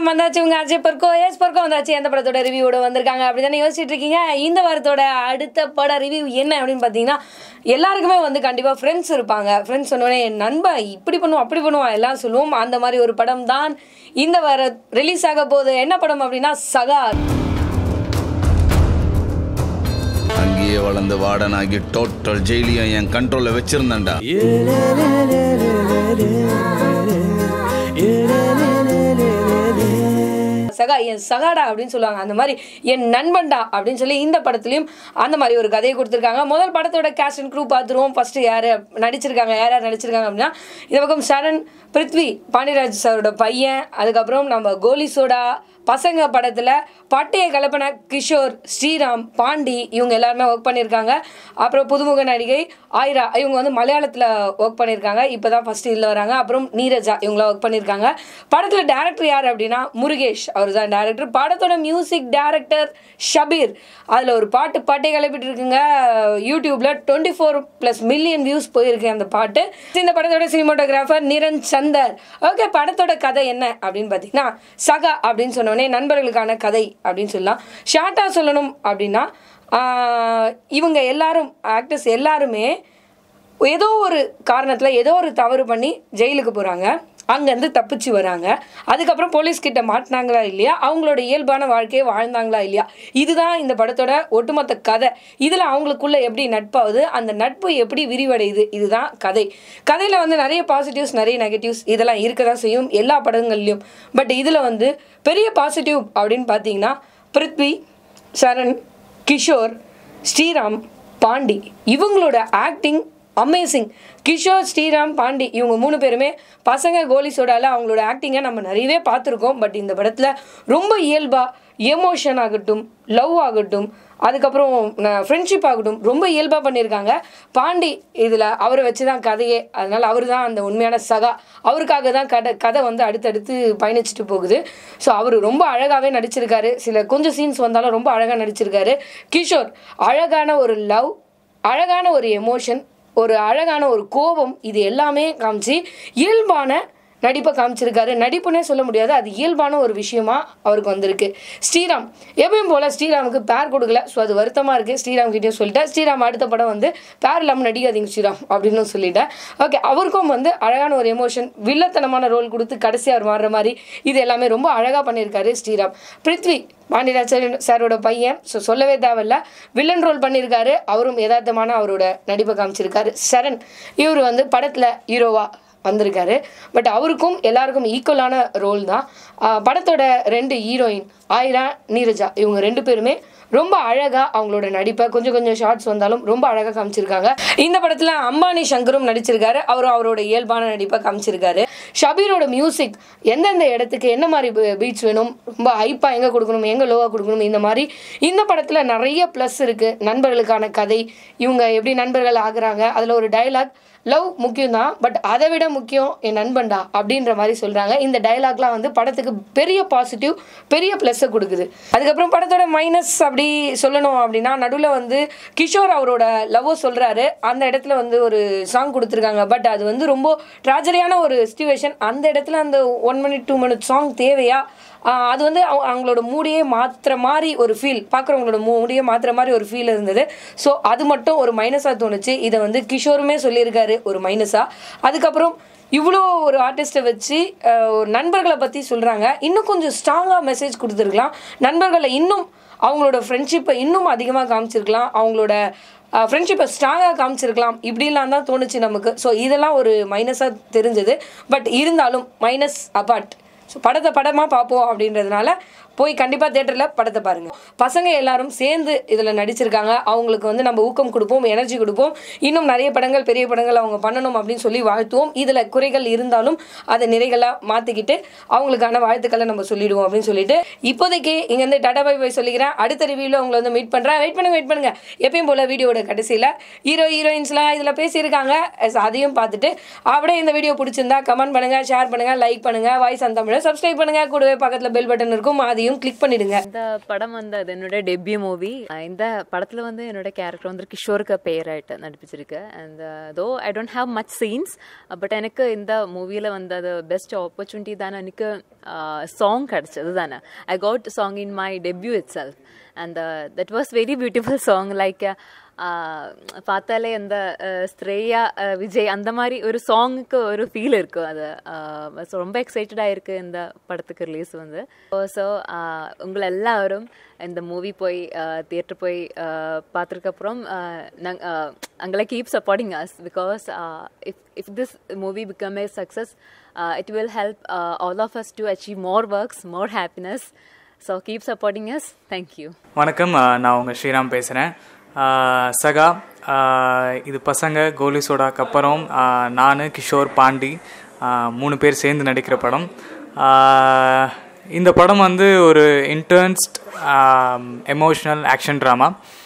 வணக்கம் வந்தாச்சு உங்க அஜய் பர்கோ எஸ் பர்கோ வந்தாச்சு எந்த படத்தோட ரிவ்யூவோட வந்திருக்காங்க அப்படி தானே யோசிச்சுட்டு இருக்கீங்க இந்த வாரத்தோட அடுத்த பட ரிவ்யூ என்ன அப்படின்னு பார்த்தீங்கன்னா எல்லாருக்குமே வந்து கண்டிப்பாக ஃப்ரெண்ட்ஸ் இருப்பாங்க ஃப்ரெண்ட்ஸ் சொன்னோடனே என் நண்பன் இப்படி பண்ணுவான் அப்படி பண்ணுவான் எல்லாம் சொல்லுவோம் அந்த மாதிரி ஒரு படம் தான் இந்த வார ரிலீஸ் ஆக போகுது என்ன படம் அப்படின்னா சகார் அங்கேயே வளர்ந்து வார்டனாகி டோட்டல் ஜெயிலையும் என் கண்ட்ரோல்ல வச்சிருந்தேன்டா சகா என் சகாடா அப்படின்னு சொல்லுவாங்க அந்த மாதிரி என் நண்பன்டா அப்படின்னு சொல்லி இந்த படத்துலையும் அந்த மாதிரி ஒரு கதையை கொடுத்துருக்காங்க முதல் படத்தோட கேஸ்ட் அண்ட் க்ரூ பார்த்துருவோம் ஃபஸ்ட்டு யார் நடிச்சிருக்காங்க யார் யார் நடிச்சிருக்காங்க அப்படின்னா இந்த பக்கம் சரண் பிருத்வி பாண்டியராஜ் சாரோட பையன் அதுக்கப்புறம் நம்ம கோலி சோடா பசங்க படத்தில் பட்டைய கலப்பன கிஷோர் ஸ்ரீராம் பாண்டி இவங்க எல்லாருமே ஒர்க் பண்ணியிருக்காங்க அப்புறம் புதுமுக நடிகை ஆயிரா இவங்க வந்து மலையாளத்தில் ஒர்க் பண்ணியிருக்காங்க இப்போ தான் ஃபஸ்ட்டு இதில் வராங்க அப்புறம் நீரஜா இவங்களாம் ஒர்க் பண்ணியிருக்காங்க படத்தில் டேரக்டர் யார் அப்படின்னா முருகேஷ் அவர் தான் டேரக்டர் படத்தோட மியூசிக் டேரக்டர் ஷபீர் அதில் ஒரு பாட்டு பாட்டே கிளப்பிட்டு இருக்குங்க யூடியூப்பில் twenty four plus million views போயிருக்கு அந்த பாட்டு இந்த படத்தோட சினிமாட்டோகிராஃபர் நிரன் சந்தர் ஓகே படத்தோட கதை என்ன அப்படின்னு பார்த்தீங்கன்னா சகா அப்படின்னு சொன்னோடனே நண்பர்களுக்கான கதை அப்படின்னு சொல்லலாம் ஷார்ட்டாக சொல்லணும் அப்படின்னா ஆஹ், இவங்க எல்லாரும் ஆக்டர்ஸ் எல்லாருமே ஏதோ ஒரு காரணத்தில் ஏதோ ஒரு தவறு பண்ணி ஜெயிலுக்கு போகிறாங்க அங்கேருந்து தப்பிச்சு வராங்க அதுக்கப்புறம் போலீஸ் கிட்ட மாட்டினாங்களா இல்லையா அவங்களோட இயல்பான வாழ்க்கையை வாழ்ந்தாங்களா இல்லையா இதுதான் இந்த படத்தோட ஒட்டுமொத்த கதை இதில் அவங்களுக்குள்ள எப்படி நட்பாகுது அந்த நட்பு எப்படி விரிவடையுது இதுதான் கதை கதையில் வந்து நிறைய பாசிட்டிவ்ஸ் நிறைய நெகட்டிவ்ஸ் இதெல்லாம் இருக்க தான் செய்யும் எல்லா படங்கள்லையும் பட் இதில் வந்து பெரிய பாசிட்டிவ் அப்படின்னு பார்த்தீங்கன்னா பிருத்வி சரண் கிஷோர் ஸ்ரீராம் பாண்டி இவங்களோட ஆக்டிங் அமேசிங் கிஷோர் ஸ்ரீராம் பாண்டி இவங்க மூணு பேருமே பசங்க கோலி சோடால அவங்களோட ஆக்டிங்கை நம்ம நிறையவே பார்த்துருக்கோம் பட் இந்த படத்தில் ரொம்ப இயல்பாக எமோஷன் ஆகட்டும் லவ் ஆகட்டும் அதுக்கப்புறம் ஃப்ரெண்ட்ஷிப் ஆகட்டும் ரொம்ப இயல்பாக பண்ணியிருக்காங்க பாண்டி இதில் அவரை வச்சு தான் கதையே அதனால் அவர் தான் அந்த உண்மையான சகா அவருக்காக தான் கதை கதை வந்து அடுத்தடுத்து பயணிச்சுட்டு போகுது ஸோ அவர் ரொம்ப அழகாகவே நடிச்சிருக்காரு சில கொஞ்சம் சீன்ஸ் வந்தாலும் ரொம்ப அழகாக நடிச்சிருக்காரு கிஷோர் அழகான ஒரு லவ் அழகான ஒரு எமோஷன் ஒரு அழகான ஒரு கோபம் இது எல்லாமே காமிச்சு இயல்பான நடிப்பை காமிச்சிருக்காரு நடிப்புனே சொல்ல முடியாது அது இயல்பான ஒரு விஷயமா அவருக்கு வந்திருக்கு ஸ்ரீராம் எப்பயும் போல் ஸ்ரீராமுக்கு பேர் கொடுக்கல ஸோ அது வருத்தமாக இருக்குது ஸ்ரீராம் கிட்டே சொல்லிட்டேன் ஸ்ரீராம் அடுத்த படம் வந்து பேர் இல்லாமல் நடிக்காதீங்க ஸ்ரீராம் அப்படின்னு சொல்லிட்டேன் ஓகே அவருக்கும் வந்து அழகான ஒரு எமோஷன் வில்லத்தனமான ரோல் கொடுத்து கடைசி அவர் மாறுற மாதிரி இது எல்லாமே ரொம்ப அழகாக பண்ணியிருக்காரு ஸ்ரீராம் பிருத்வி பாண்டியராஜ் சாரோட பையன் ஸோ சொல்லவே தேவையில்ல வில்லன் ரோல் பண்ணியிருக்காரு அவரும் யதார்த்தமான அவரோட நடிப்பை காமிச்சிருக்காரு சரண் இவர் வந்து படத்தில் ஹீரோவா வந்திருக்காரு பட் அவருக்கும் எல்லாருக்கும் ஈக்குவலான ரோல் தான் ஆஹ் படத்தோட ரெண்டு ஹீரோயின் ஆயிரா நீரஜா இவங்க ரெண்டு பேருமே ரொம்ப அழகாக அவங்களோட நடிப்பை கொஞ்சம் கொஞ்சம் ஷார்ட்ஸ் வந்தாலும் ரொம்ப அழகாக காமிச்சிருக்காங்க இந்த படத்தில் அம்பானி சங்கரும் நடிச்சிருக்காரு அவரும் அவரோட இயல்பான நடிப்பை காமிச்சிருக்காரு ஷபீரோட மியூசிக் எந்தெந்த இடத்துக்கு என்ன மாதிரி பீட்ஸ் வேணும் ரொம்ப ஹைப்பாக எங்கே கொடுக்கணும் எங்கே லோவாக கொடுக்கணும் இந்த மாதிரி இந்த படத்தில் நிறைய ப்ளஸ் இருக்குது நண்பர்களுக்கான கதை இவங்க எப்படி நண்பர்கள் ஆகுறாங்க அதில் ஒரு டயலாக் லவ் முக்கியம் தான் பட் அதை விட முக்கியம் என் நண்பன்டா அப்படின்ற மாதிரி சொல்கிறாங்க இந்த டயலாக்லாம் வந்து படத்துக்கு பெரிய பாசிட்டிவ் பெரிய ப்ளஸ்ஸை கொடுக்குது அதுக்கப்புறம் படத்தோட மைனஸ் அப்படி சொல்லணும் அப்படின்னா நடுவில் வந்து கிஷோர் அவரோட லவ்வோ சொல்கிறாரு அந்த இடத்துல வந்து ஒரு சாங் கொடுத்துருக்காங்க பட் அது வந்து ரொம்ப ட்ராஜடியான ஒரு சுச்சுவேஷன் அந்த இடத்துல அந்த one minute two minute song தேவையா ஆஹ் அது வந்து அவங்க- அவங்களோட மூடியே மாற்றுற மாதிரி ஒரு ஃபீல் பார்க்குறவங்களோட மூடியே மாற்றுற மாதிரி ஒரு ஃபீல் இருந்தது ஸோ அது மட்டும் ஒரு மைனஸாக தோணுச்சு இதை வந்து கிஷோருமே சொல்லியிருக்காரு ஒரு மைனஸாக அதுக்கப்புறம் இவ்வளோ ஒரு ஆர்டிஸ்ட்டை வச்சு ஆஹ் ஒரு நண்பர்களை பற்றி சொல்கிறாங்க இன்னும் கொஞ்சம் ஸ்ட்ராங்காக மெசேஜ் கொடுத்துருக்கலாம் நண்பர்களை இன்னும் அவங்களோட ஃப்ரெண்ட்ஷிப்பை இன்னும் அதிகமாக காமிச்சிருக்கலாம் அவங்களோட ஃப்ரெண்ட்ஷிப்பை ஸ்ட்ராங்காக காமிச்சிருக்கலாம் இப்படிலாம் தான் தோணுச்சு நமக்கு ஸோ இதெல்லாம் ஒரு மைனஸாக தெரிஞ்சது பட் இருந்தாலும் மைனஸ் அபார்ட் ஸோ படத்தை படமாக பார்ப்போம் அப்படின்றதுனால போய் கண்டிப்பாக தேட்டரில் படத்தை பாருங்கள் பசங்க எல்லாரும் சேர்ந்து இதில் நடிச்சிருக்காங்க அவங்களுக்கு வந்து நம்ம ஊக்கம் கொடுப்போம் எனர்ஜி கொடுப்போம் இன்னும் நிறைய படங்கள் பெரிய படங்கள் அவங்க பண்ணணும் அப்படின்னு சொல்லி வாழ்த்துவோம் இதில் குறைகள் இருந்தாலும் அதை நிறைகளாக மாற்றிக்கிட்டு அவங்களுக்கான வாழ்த்துக்களை நம்ம சொல்லிடுவோம் அப்படின்னு சொல்லிட்டு இப்போதைக்கு இங்கேருந்து டாடா பை பை சொல்லிக்கிறேன் அடுத்த ரிவ்யூவில் உங்களை வந்து மீட் பண்ணுறேன் வெயிட் பண்ணுங்க வெயிட் பண்ணுங்க எப்பயும் போல் வீடியோட கடைசியில் ஹீரோ ஹீரோயின்ஸ்லாம் இதில் பேசியிருக்காங்க Yes, அதையும் பார்த்துட்டு அப்படியே இந்த வீடியோ பிடிச்சிருந்தா கமெண்ட் பண்ணுங்கள் ஷேர் பண்ணுங்கள் லைக் பண்ணுங்கள் வாய்ஸ் அந்த தமிழை சப்ஸ்கிரைப் பண்ணுங்கள் கூடவே பக்கத்தில் பெல் பட்டன் இருக்கும் அதையும் பட்டனையும் கிளிக் பண்ணிடுங்க இந்த படம் வந்து அது என்னோட டெபியூ மூவி இந்த படத்தில் வந்து என்னோட கேரக்டர் வந்து கிஷோருக்கு பேராയിട്ട് நடிப்பிச்சிருக்கு and though I don't have much scenes but எனக்கு இந்த மூவியில் வந்து அது பெஸ்ட் ஆப்பர்ச்சுனிட்டி தானே எனக்கு சாங் கிடச்சது தானே I got song in my debut itself and that was very beautiful song like பார்த்தாலே அந்த ஸ்ரேயா விஜய் அந்த மாதிரி ஒரு சாங்குக்கு ஒரு ஃபீல் இருக்கும் அது ஸோ ரொம்ப எக்ஸைட்டடாக இருக்குது இந்த படத்துக்கு ரிலீஸ் வந்து ஸோ உங்களை எல்லாரும் இந்த மூவி போய் தியேட்டர் போய் பார்த்துருக்கப்புறம் நாங்கள் அங்கே keep supporting us because if if this movie become a success it will help all of us to achieve more works more happiness so keep supporting us thank you வணக்கம் நான் உங்கள் ஸ்ரீராம் பேசுகிறேன் சகா இது பசங்க கோலி சோடாக்கு அப்புறம் நான் கிஷோர் பாண்டி மூணு பேர் சேர்ந்து நடிக்கிற படம் இந்த படம் வந்து ஒரு இன்டர்ன்ஸ்ட் எமோஷ்னல் ஆக்ஷன் ட்ராமா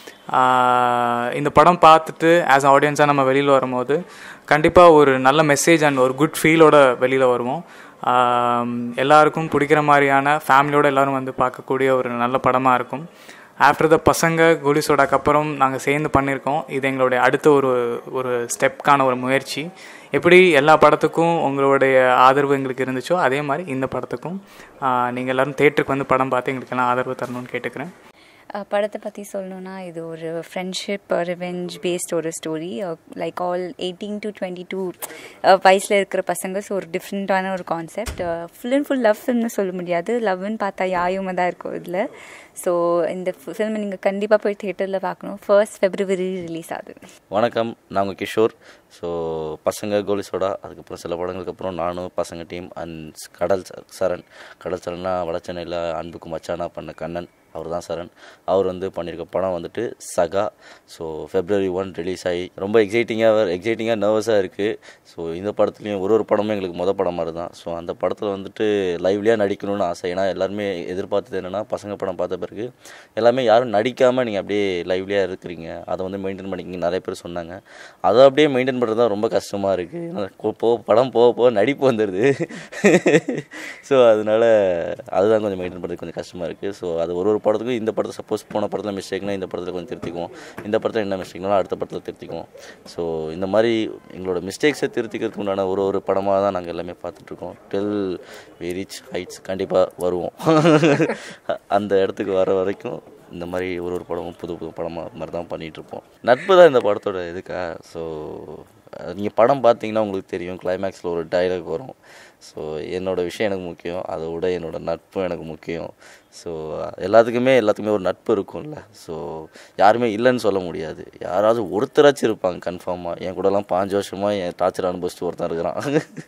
இந்த படம் பார்த்துட்டு ஆஸ் ஆடியன்ஸாக நம்ம வெளியில் வரும்போது கண்டிப்பாக ஒரு நல்ல மெசேஜ் அண்ட் ஒரு குட் ஃபீலோட வெளியில் வருவோம் எல்லாருக்கும் பிடிக்கிற மாதிரியான ஃபேமிலியோடு எல்லோரும் வந்து பார்க்கக்கூடிய ஒரு நல்ல படமாக இருக்கும் ஆஃப்டர் த பசங்க கோலி சோடாக்கு அப்புறம் நாங்கள் சேர்ந்து பண்ணியிருக்கோம் இது எங்களுடைய அடுத்த ஒரு ஒரு ஸ்டெப்க்கான ஒரு முயற்சி எப்படி எல்லா படத்துக்கும் உங்களுடைய ஆதரவு எங்களுக்கு இருந்துச்சோ அதே மாதிரி இந்த படத்துக்கும் நீங்கள் எல்லோரும் தேட்டருக்கு வந்து படம் பார்த்து எங்களுக்கு எல்லாம் ஆதரவு தரணும்னு கேட்டுக்கிறேன் படத்தை பற்றி சொல்லணுன்னா இது ஒரு ஃப்ரெண்ட்ஷிப் ரிவெஞ்ச் பேஸ்ட் ஒரு story like all eighteen to twenty two வயசில் இருக்கிற பசங்க ஸோ ஒரு டிஃப்ரெண்ட்டான ஒரு concept full and full love ஃபில்ம்னு சொல்ல முடியாது லவ்னு பார்த்தா யாயுமே தான் இருக்கும் இதில் ஸோ இந்த ஃபில்மை நீங்கள் கண்டிப்பாக போய் தியேட்டரில் பார்க்கணும் ஃபர்ஸ்ட் ஃபெப்ரவரி ரிலீஸ் ஆகுது வணக்கம் நாங்கள் கிஷோர் ஸோ பசங்க கோலி சோடா அதுக்கப்புறம் சில படங்களுக்கு அப்புறம் நானும் பசங்க டீம் அண்ட் கடல் சரண் கடல் சரண்னா வடச்சென்னையில் அன்புக்கு மச்சானா பண்ண கண்ணன் அவர் தான் சரண் அவர் வந்து பண்ணியிருக்க படம் வந்துட்டு சகா ஸோ ஃபெப்ரவரி ஒன் ரிலீஸ் ஆகி ரொம்ப எக்ஸைட்டிங்காக எக்ஸைட்டிங்காக நர்வஸாக இருக்குது ஸோ இந்த படத்துலையும் ஒரு ஒரு படமும் எங்களுக்கு மொதல் படம் மாதிரி தான் ஸோ அந்த படத்தில் வந்துட்டு லைவ்லியாக நடிக்கணும்னு ஆசை ஏன்னா எல்லாருமே எதிர்பார்த்தது என்னென்னா பசங்க படம் பார்த்த பிறகு எல்லாமே யாரும் நடிக்காமல் நீங்கள் அப்படியே லைவ்லியாக இருக்கிறீங்க அதை வந்து மெயின்டைன் பண்ணிக்கிங்க நிறைய பேர் சொன்னாங்க அதை அப்படியே மெயின்டைன் பண்ணுறது தான் ரொம்ப கஷ்டமாக இருக்குது போ படம் போக போக நடிப்பு வந்துடுது ஸோ அதனால் அதுதான் கொஞ்சம் மெயின்டைன் பண்ணுறது கொஞ்சம் கஷ்டமாக இருக்குது ஸோ அது ஒரு ஒரு படத்துக்கும் இந்த படத்தை சப்போஸ் போன படத்தில் மிஸ்டேக்னா இந்த படத்தில் கொஞ்சம் திருத்திக்குவோம் இந்த படத்தில் என்ன மிஸ்டேக்னாலும் அடுத்த படத்தில் திருத்திக்குவோம் ஸோ இந்த மாதிரி எங்களோட மிஸ்டேக்ஸை திருத்திக்கிறதுக்கு உண்டான ஒரு ஒரு படமாக தான் நாங்கள் எல்லாமே பார்த்துட்ருக்கோம் டெல் வி ரீச் ஹைட்ஸ் கண்டிப்பாக வருவோம் அந்த இடத்துக்கு வர வரைக்கும் இந்த மாதிரி ஒரு ஒரு படமும் புது புது படமாக மாதிரி தான் பண்ணிகிட்ருப்போம் நட்பு தான் இந்த படத்தோட இதுக்கா ஸோ நீங்கள் படம் பார்த்தீங்கன்னா உங்களுக்கு தெரியும் கிளைமேக்ஸில் ஒரு டைலாக் வரும் ஸோ என்னோடய விஷயம் எனக்கு முக்கியம் அதை விட என்னோடய நட்பும் எனக்கு முக்கியம் ஸோ எல்லாத்துக்குமே எல்லாத்துக்குமே ஒரு நட்பு இருக்கும்ல ஸோ யாருமே இல்லைன்னு சொல்ல முடியாது யாராவது ஒருத்தராச்சும் இருப்பாங்க கன்ஃபார்மாக என் கூடலாம் பாஞ்சு வருஷமாக என் டார்ச்சர் அனுபவிச்சுட்டு ஒருத்தன் இருக்கிறான்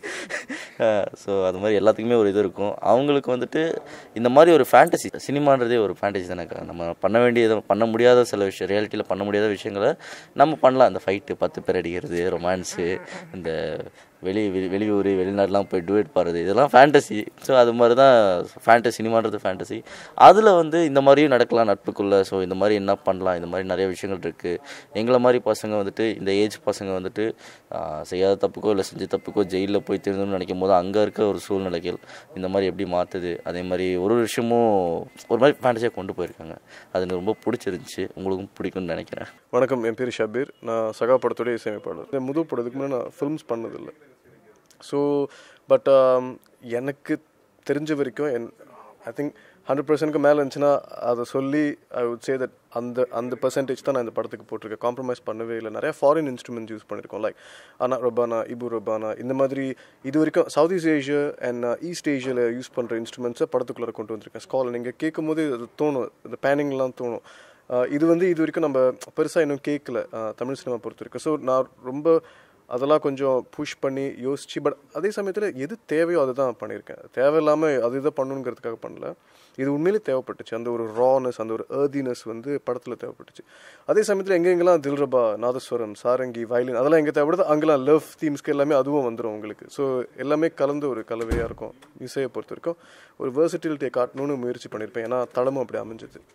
ஸோ அது மாதிரி எல்லாத்துக்குமே ஒரு இது இருக்கும் அவங்களுக்கு வந்துட்டு இந்த மாதிரி ஒரு ஃபேண்டசி சினிமான்றதே ஒரு ஃபேண்டசி தானே நம்ம பண்ண வேண்டியது பண்ண முடியாத சில விஷயம் ரியாலிட்டியில் பண்ண முடியாத விஷயங்களை நம்ம பண்ணலாம் இந்த ஃபைட்டு பத்து பேர் அடிக்கிறது ரொமான்ஸு இந்த வெளி வெளி வெளியூர் வெளிநாட்டுலாம் போய் டுவேட் பாடுறது இதெல்லாம் ஃபேண்டசி ஸோ அது மாதிரி தான் ஃபேண்டசி சினிமான்றது ஃபேண்டசி அதில் வந்து இந்த மாதிரியும் நடக்கலாம் நட்புக்குள்ளே ஸோ இந்த மாதிரி என்ன பண்ணலாம் இந்த மாதிரி நிறைய விஷயங்கள் இருக்குது எங்களை மாதிரி பசங்க வந்துட்டு இந்த ஏஜ் பசங்க வந்துட்டு செய்யாத தப்புக்கோ இல்லை செஞ்ச தப்புக்கோ ஜெயிலில் போய் திருந்தணும்னு நினைக்கும் போது அங்கே இருக்க ஒரு சூழ்நிலைகள் இந்த மாதிரி எப்படி மாற்றுது அதே மாதிரி ஒரு ஒரு விஷயமும் ஒரு மாதிரி ஃபேண்டசியாக கொண்டு போயிருக்காங்க அது எனக்கு ரொம்ப பிடிச்சிருந்துச்சி உங்களுக்கும் பிடிக்கும்னு நினைக்கிறேன் வணக்கம் என் பேர் ஷபீர் நான் சகா படத்துடைய இசையமைப்பாளர் இந்த முது படத்துக்கு முன்னாடி நான் ஃபில்ம்ஸ் பண்ணதில்லை ஸோ பட் எனக்கு தெரிஞ்ச வரைக்கும் என் ஐ திங்க் ஹண்ட்ரட் பர்சன்ட்க்கு மேலே இருந்துச்சுன்னா அதை சொல்லி ஐ வுட் சே தட் அந்த அந்த பர்சன்டேஜ் தான் நான் இந்த படத்துக்கு போட்டிருக்கேன் காம்ப்ரமைஸ் பண்ணவே இல்லை நிறைய ஃபாரின் இன்ஸ்ட்ருமெண்ட்ஸ் யூஸ் பண்ணியிருக்கோம் லைக் அனா ரொபானா இபு ரொபானா இந்த மாதிரி இது வரைக்கும் south east Asia and east ஏஷியாவில் யூஸ் பண்ணுற இன்ஸ்ட்ருமெண்ட்ஸை படத்துக்குள்ளே கொண்டு வந்திருக்கேன் ஸ்கால் நீங்கள் கேட்கும் போது அது தோணும் இந்த பேனிங்லாம் தோணும் இது வந்து இது வரைக்கும் நம்ம பெருசாக இன்னும் கேட்கல தமிழ் சினிமா பொறுத்த வரைக்கும் ஸோ நான் ரொம்ப அதெல்லாம் கொஞ்சம் புஷ் பண்ணி யோசிச்சு பட் அதே சமயத்தில் எது தேவையோ அதை தான் பண்ணியிருக்கேன் தேவையில்லாமல் அது இதை பண்ணணுங்கிறதுக்காக பண்ணல இது உண்மையிலே தேவைப்பட்டுச்சு அந்த ஒரு ரானஸ் அந்த ஒரு ஏர்தினஸ் வந்து படத்தில் தேவைப்பட்டுச்சு அதே சமயத்தில் எங்கெங்கெல்லாம் தில்ரபா நாதஸ்வரம் சாரங்கி வயலின் அதெல்லாம் எங்கே தேவைப்படுது அங்கெல்லாம் லவ் தீம்ஸ்க்கு எல்லாமே அதுவும் வந்துடும் உங்களுக்கு ஸோ எல்லாமே கலந்து ஒரு கலவையாக இருக்கும் இசையை பொறுத்த வரைக்கும் ஒரு வேர்சிட்டிலிட்டியை காட்டணும்னு முயற்சி பண்ணியிருப்பேன் ஏன்னா தளமும் அப்படி அமைஞ்சது